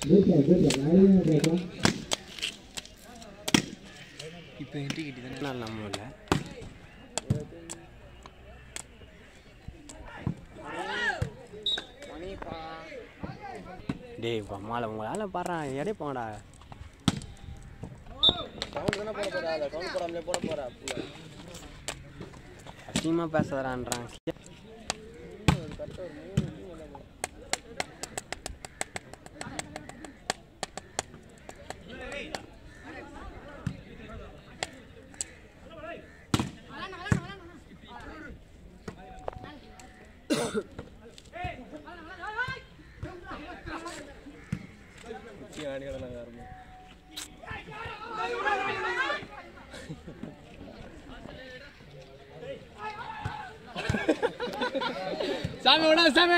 இப்போ என்ட்ரி கிட்டி தானே நாள் நம்ம இல்லை டேய் இப்போ மாலை உங்களால் பாடுறான் எடை போங்கடா சவுண்ட் தானே போட போறா அதை சவுண்ட் போடாமலே போட போறா அசிங்கமாக பேசுறான்றான் சாமி விடா சாமி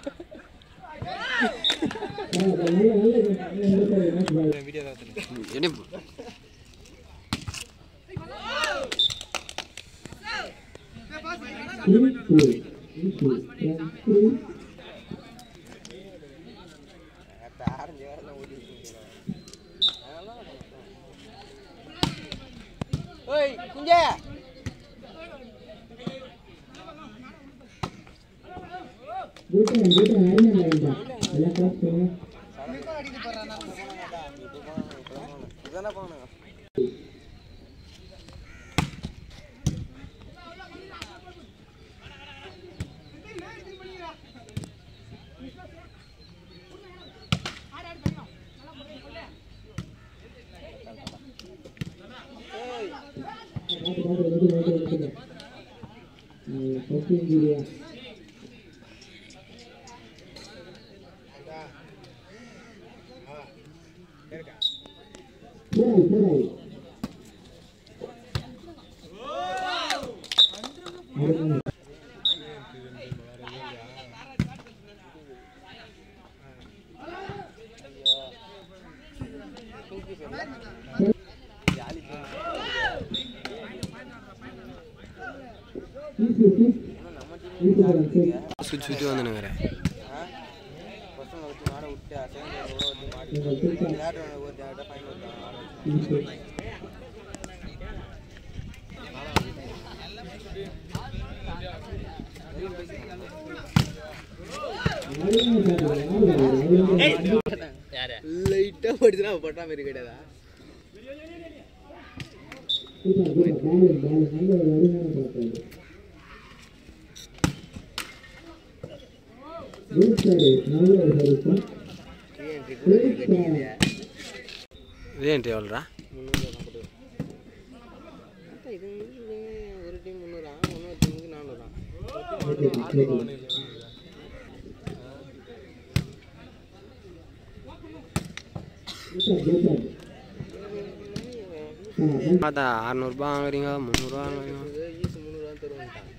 வீடியோ தான் எடை ஓய் குஞ்சே இதானே போனேன் சுற்றி சுற்றி வந்துனுங்கிறேன் பசங்களை வச்சு மாட விட்டு செகண்ட் கூட வந்து மாட்டி விளையாட்டு ஒரு டேரக்டாக ஃபைன் விட்டாங்க லைட்டாக படிச்சுனா பட்டா மாரி கிடையாதா ரீஎன்ட்ரி கூட கட்டிக்குது ரேண்ட் எவ்வளோடா இது ஒரு டீம் முந்நூறா இன்னொரு டீமுக்கு நானூறா பார்த்தா அறநூறுபா வாங்குறீங்க முந்நூறுபா வாங்குறீங்க ஈஸு முந்நூறுவா தருவான்ட்டான்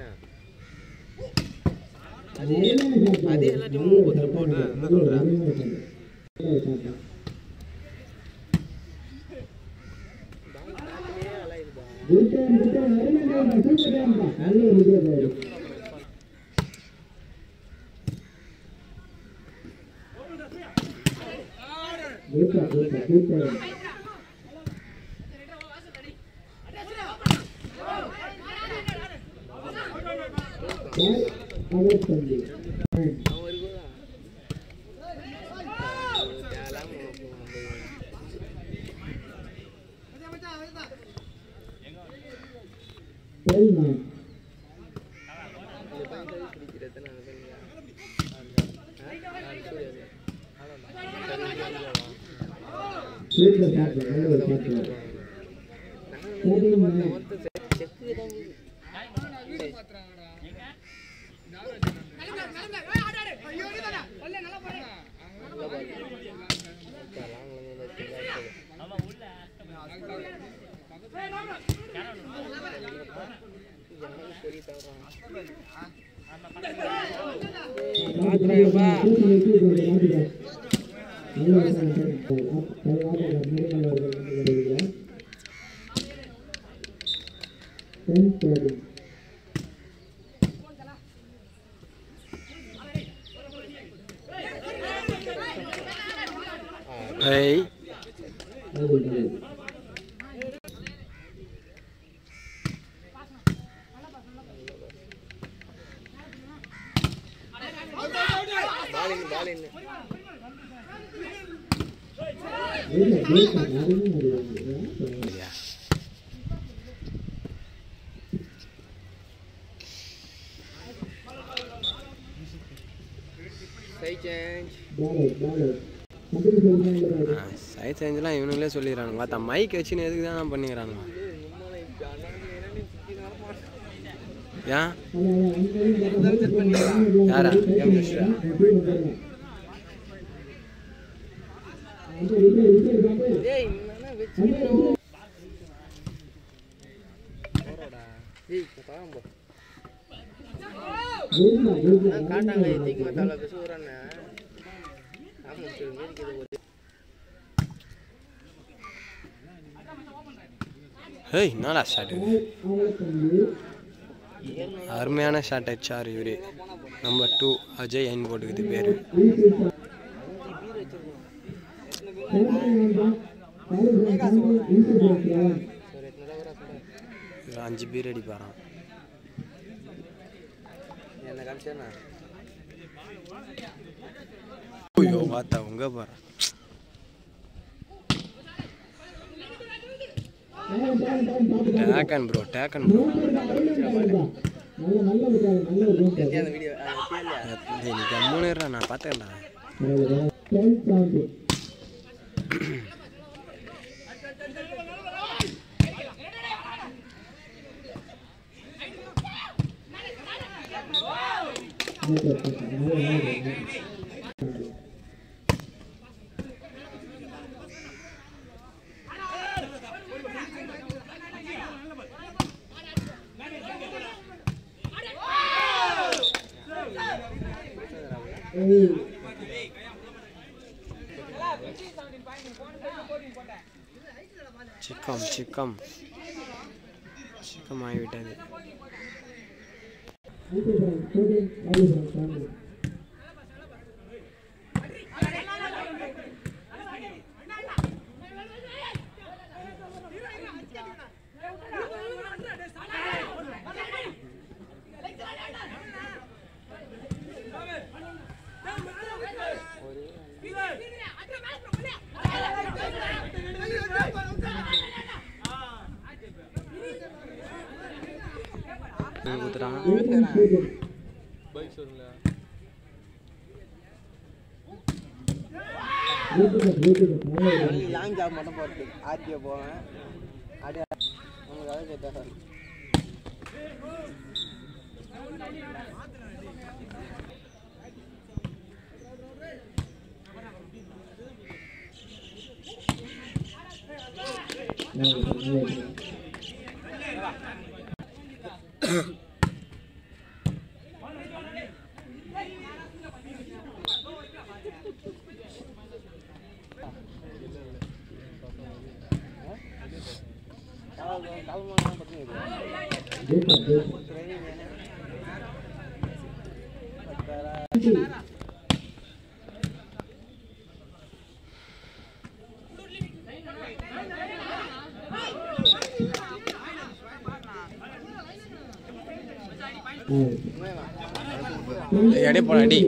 என்ன அதே எல்லா டீமும் முப்பத்தி போட்டு என்ன சொல்கிறேன் அவன் இருக்குதா தேவையில்லாம இந்த பையன் சர்வீஸ் பிடிக்கிறது நான் பண்ணியா செக்கு தான் ஏய் பாலிங் பாலிங் இல்லையா சை சேஞ்ச் சைட் சேஞ்செலாம் இவனுங்களே சொல்லிடுறானுங்க பார்த்தா மைக் வச்சுன்னு எதுக்கு தான் பண்ணிக்கிறானுங்க நம்மளை இப்படி அண்ணாந்து சுற்றி நடப்பான் ஏன் யாரா ஏன் மிஸ்ரா டேய் என்னன்னா வச்சுக்கிறோம் போறோடா டேய் பாரம் போ நான் காட்டாங்க தீக்கு மத்தால பேசுறானே ஆமா சரி மேடிக்கிறது ஒரு ஹேய் என்னடா ஷாட் அருமையான ஷாட் அடிச்சார் இவரு நம்பர் டூ அஜய் ஐன் போட்டுக்குது பேர் சரி எத்தனை தடவை சொல்ல அஞ்சு பேர் அடிப்பாரான் என்ன காமிச்சேன்னா ஐயோ பார்த்தா உங்க பாரு டேக்கன் ப்ரோ டேக்கன் ப்ரோ அந்த வீடியோ கேள்வியா நீ கம்முன்னு இருடா, நான் பார்த்தேன்டா சிக்கம் சிக்கம் சிக்கம் ஆகிவிட்டது குத்துறான் பைக் சொல்லுங்களா லாங் ஜாப் மட்டும் போகிறது ஆர்டிஓ போவேன் ஆடி உங்களுக்காக கேட்டா காலமாக பார்த்தீங்க எடை போடா டி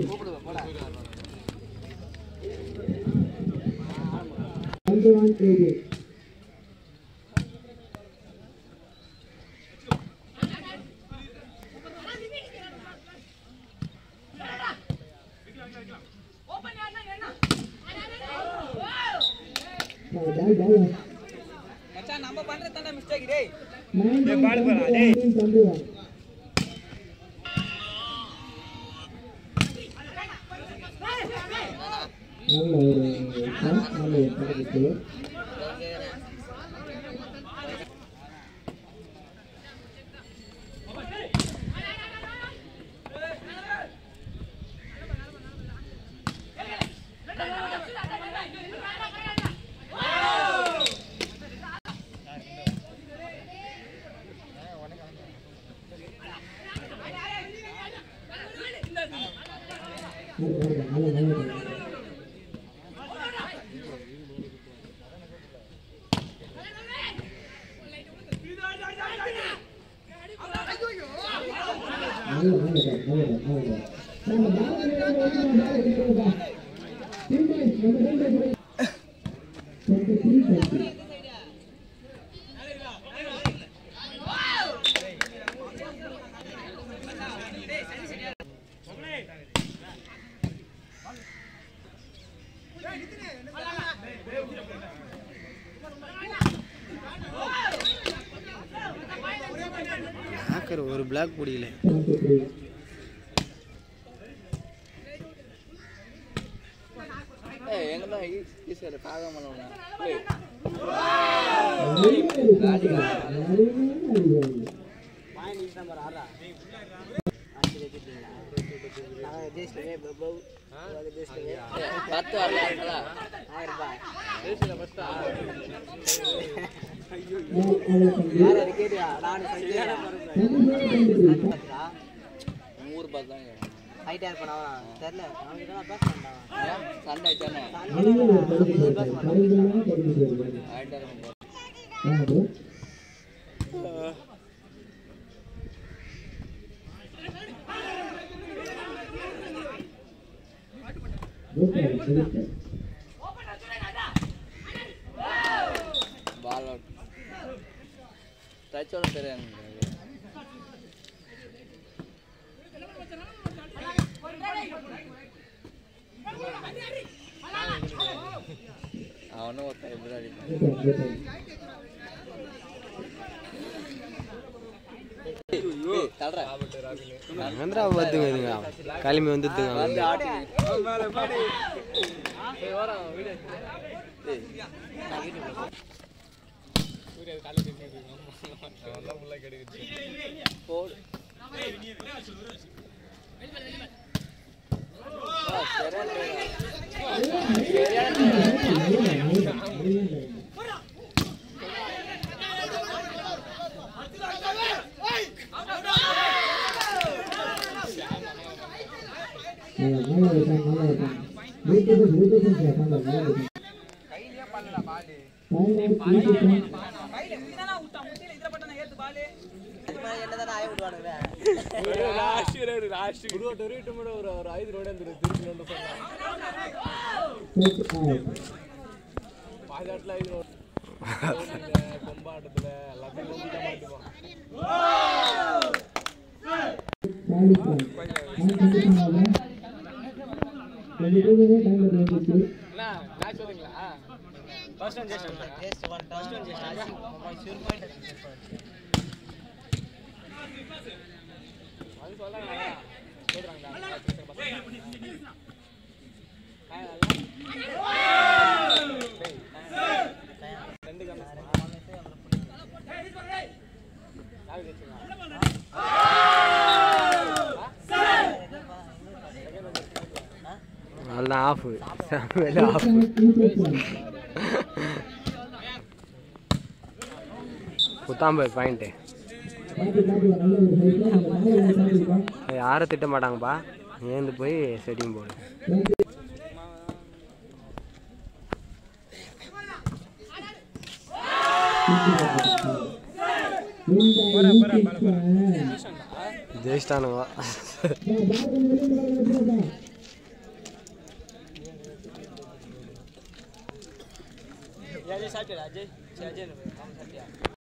ஹேக்கர் ஒரு பிளாக் பிடிக்கல ஏய் எங்க தான் ஈஸியாக காகம் பண்ணணும் பத்து வரல நூறு ரூபாய் தான் ஹைட்டாக இருப்பான் அவன் தெரில அவனுக்கு தான் பேச வேண்டாம் சண்டை ஆயிட்டானே ஆயிட்டாரு பால் அவுட் டச்சோட தெரியாது அவனும் ஒருத்தன் எப்படி அடிப்பான் ஏய், தள்ளுறா. ஆந்திரா பார்த்துங்க இதுங்க களிமை வந்துட்டுங்க வந்து வந்து ஆட்டி ஏய், போடு. ஆ, சரியான player. சரியான player. அது மாதிரி என்ன தானே ஆய விடுவானுங்க டேஸ்ட் பண்ணிட்டோம் ஷூர் பாயிண்ட் அதெல்லாம் ஆஃப் வெளில ஆஃப் புத்தாம்பது பாயிண்ட்டு யாரும் திட்ட மாட்டாங்கப்பா ஏந்து போய் செட்டிங் போடு ஜெயிச்சிட்டானுங்க அஜய் சாப்பிட்டியா அஜய் சரி அஜய் சாப்பிட்டியா